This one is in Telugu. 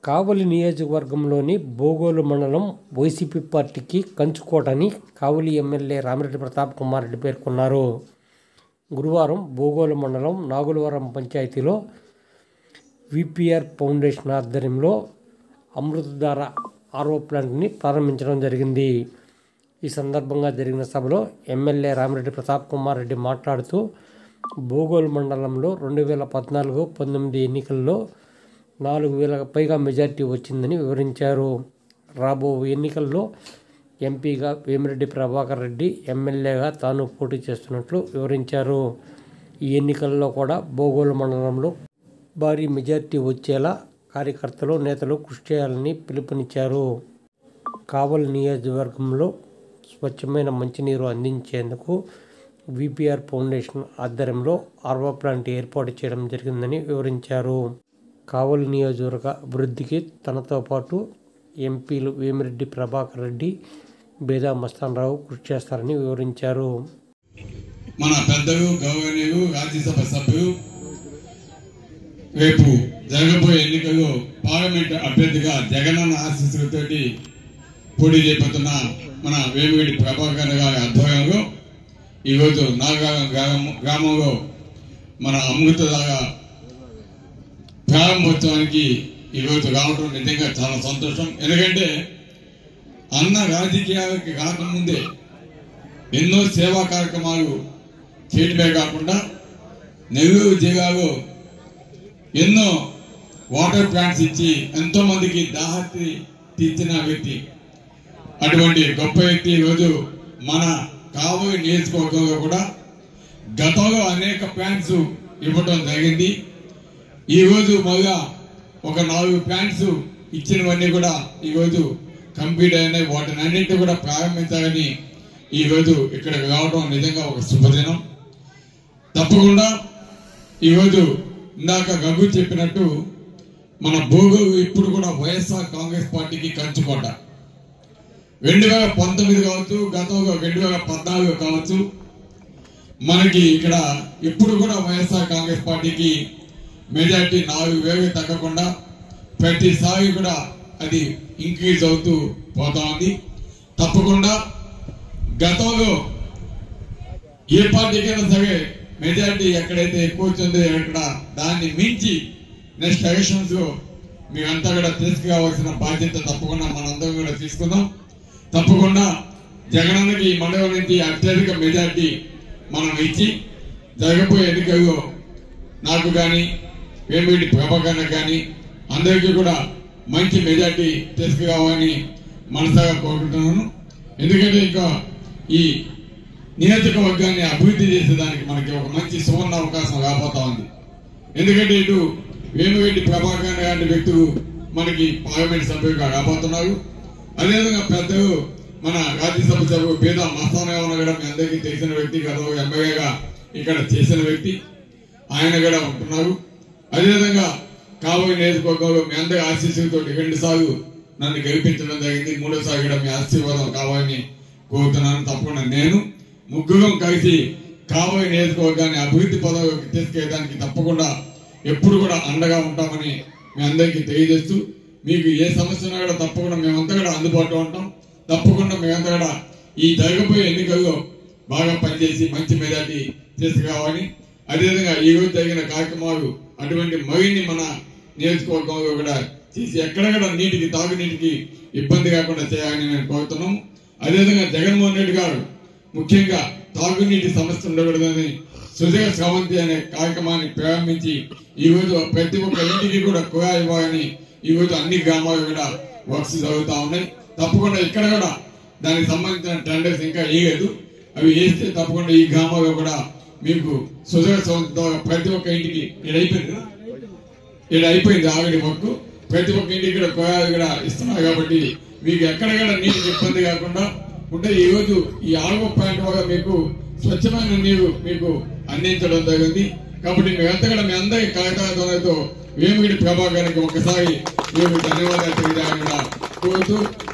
కావలి నియోజకవర్గంలోని బోగోలు మండలం వైసీపీ పార్టీకి కంచుకోటని కావలి ఎమ్మెల్యే రామిరెడ్డి ప్రతాప్ కుమార్ రెడ్డి పేర్కొన్నారు గురువారం బోగోలు మండలం నాగులవరం పంచాయతీలో విపిఆర్ ఫౌండేషన్ ఆధ్వర్యంలో అమృతధార ఆర్ఓ ప్లాంట్ని ప్రారంభించడం జరిగింది ఈ సందర్భంగా జరిగిన సభలో ఎమ్మెల్యే రామిరెడ్డి ప్రతాప్ కుమార్ రెడ్డి మాట్లాడుతూ బోగోలు మండలంలో రెండు వేల పద్నాలుగు పంతొమ్మిది ఎన్నికల్లో నాలుగు వేలకు పైగా మెజార్టీ వచ్చిందని వివరించారు రాబో ఎన్నికల్లో ఎంపీగా వేమిరెడ్డి ప్రభాకర్ రెడ్డి ఎమ్మెల్యేగా తాను పోటీ చేస్తున్నట్లు వివరించారు ఈ ఎన్నికల్లో కూడా బోగోలు మండలంలో భారీ మెజార్టీ వచ్చేలా కార్యకర్తలు నేతలు కృషి చేయాలని పిలుపునిచ్చారు కావల్ నియోజకవర్గంలో స్వచ్ఛమైన మంచినీరు అందించేందుకు విపిఆర్ ఫౌండేషన్ ఆధ్వర్యంలో ఆర్వా ప్లాంట్ ఏర్పాటు చేయడం జరిగిందని వివరించారు కావలి నియోజకవర్గ అభివృద్ధికి తనతో పాటు ఎంపీలు వేమిరెడ్డి ప్రభాకర్ రెడ్డి బేదా మస్తానరావు కృషి చేస్తారని వివరించారు మన పెద్దలు గౌరవనీయులు రాజ్యసభ సభ్యులు రేపు జరగబోయే ఎన్నికల్లో పార్లమెంట్ అభ్యర్థిగా జగనన్న ఆశీస్సులతోటి పోటీ చేయబోతున్న మన వేమిరెడ్డి ప్రభాకర్ గారి ఆధ్వర్యంలో ఈరోజు నాగారం గ్రామం గ్రామంలో మన అమృతలాగా ప్రారంభోత్సవానికి ఈరోజు రావడం నిజంగా చాలా సంతోషం ఎందుకంటే అన్న రాజకీయాలకి రాకముందే ఎన్నో సేవా కార్యక్రమాలు చేయడమే కాకుండా నెల్లూరు జిల్లాలో ఎన్నో వాటర్ ప్లాంట్స్ ఇచ్చి ఎంతో మందికి దాహత్తి తీర్చిన వ్యక్తి అటువంటి గొప్ప వ్యక్తి ఈరోజు మన కావలి నియోజకవర్గంలో కూడా గతంలో అనేక ప్లాంట్స్ ఇవ్వడం జరిగింది ఈ రోజు మళ్ళా ఒక నాలుగు ప్లాంట్స్ ఇచ్చినవన్నీ కూడా ఈ రోజు కంప్లీట్ అయినాయి వాటిని అన్నింటి కూడా ప్రారంభించాలని ఈ రోజు ఇక్కడికి రావడం నిజంగా ఒక శుభదినం తప్పకుండా ఈరోజు ఇందాక గంగు చెప్పినట్టు మన భోగోలు ఇప్పుడు కూడా వైఎస్ఆర్ కాంగ్రెస్ పార్టీకి కంచుకోట రెండు వేల పంతొమ్మిది కావచ్చు గతంలో రెండు వేల పద్నాలుగు కావచ్చు మనకి ఇక్కడ ఇప్పుడు కూడా వైఎస్ఆర్ కాంగ్రెస్ పార్టీకి మెజార్టీ నాలుగు వేలు తగ్గకుండా ప్రతిసారి కూడా అది ఇంక్రీజ్ అవుతూ పోతా ఉంది తప్పకుండా గతంలో ఏ పార్టీకైనా సరే మెజారిటీ ఎక్కడైతే ఎక్కువ వచ్చిందో అక్కడ దాన్ని మించి నెక్స్ట్ ఎలక్షన్స్ లో మీరంతా కూడా తీసుకురావాల్సిన బాధ్యత తప్పకుండా మనందరం కూడా తీసుకుందాం తప్పకుండా జగనన్నకి ఈ మండలం నుంచి అత్యధిక మెజారిటీ మనం ఇచ్చి జరగబోయే ఎన్నికల్లో నాకు కానీ వేమిరెడ్డి ప్రభాకర్ కానీ అందరికీ కూడా మంచి మెజార్టీ తీసుకురావాలని మనసాగా కోరుకుంటున్నాను ఎందుకంటే ఇంకా ఈ నియోజకవర్గాన్ని అభివృద్ధి చేసేదానికి మనకి ఒక మంచి సువర్ణ అవకాశం రాబోతా ఉంది ఎందుకంటే ఇటు వేమిరెడ్డి ప్రభాకర్ లాంటి వ్యక్తులు మనకి పార్లమెంట్ సభ్యులుగా రాబోతున్నారు అదేవిధంగా పెద్దలు మన రాజ్యసభ సభ్యులు పేద మస్తానయ్య కూడా మీ అందరికీ తెలిసిన వ్యక్తి గతంలో ఎమ్మెల్యేగా ఇక్కడ చేసిన వ్యక్తి ఆయన కూడా ఉంటున్నారు అదేవిధంగా కాబోయే నియోజకవర్గంలో మీ అందరి ఆశీస్సులతో రెండు సార్లు నన్ను గెలిపించడం జరిగింది మూడోసారి కూడా మీ ఆశీర్వాదం కావాలని కోరుతున్నాను తప్పకుండా నేను ముగ్గురం కలిసి కాబోయే నియోజకవర్గాన్ని అభివృద్ధి పదవికి తీసుకెళ్ళడానికి తప్పకుండా ఎప్పుడు కూడా అండగా ఉంటామని మీ అందరికీ తెలియజేస్తూ మీకు ఏ సమస్య ఉన్నా కూడా తప్పకుండా మేమంతా కూడా అందుబాటులో ఉంటాం తప్పకుండా మేమంతా కూడా ఈ జరగబోయే ఎన్నికల్లో బాగా పనిచేసి మంచి మెజార్టీ తీసుకురావాలని అదేవిధంగా ఈ రోజు జరిగిన కార్యక్రమాలు అటువంటి మరిన్ని మన నియోజకవర్గంలో కూడా చేసి ఎక్కడెక్కడ నీటికి తాగునీటికి ఇబ్బంది కాకుండా చేయాలని నేను కోరుతున్నాం అదేవిధంగా జగన్మోహన్ రెడ్డి గారు ముఖ్యంగా తాగునీటి సమస్య ఉండకూడదని సుజగ స్రవంతి అనే కార్యక్రమాన్ని ప్రారంభించి ఈ రోజు ప్రతి ఒక్క ఇంటికి కూడా కుళాయి ఇవ్వాలని ఈ రోజు అన్ని గ్రామాలు కూడా వర్క్స్ జరుగుతా ఉన్నాయి తప్పకుండా ఇక్కడ కూడా దానికి సంబంధించిన టెండర్స్ ఇంకా వేయలేదు అవి వేస్తే తప్పకుండా ఈ గ్రామాల్లో కూడా మీకు సుజగ స్రవంతి ద్వారా ప్రతి ఒక్క ఇంటికి ఇది అయిపోయింది కదా? ఇక్కడ అయిపోయింది ఆల్రెడీ వర్క్ ప్రతి ఒక్క ఇంటికి కూడా కుళాయిలు కూడా ఇస్తున్నారు కాబట్టి మీకు ఎక్కడ కూడా నీటికి ఇబ్బంది కాకుండా ఉంటే ఈ రోజు ఈ ఆల్గో పాయింట్ వల్ల మీకు స్వచ్ఛమైన నీరు మీకు అందించడం జరిగింది కాబట్టి మేమంతా కూడా మీ అందరి కాగితాలతో వేమిడి ప్రభాకర్కి ఒకసారి మేము ధన్యవాదాలు తెలియజేయాలని కూడా కోరుతూ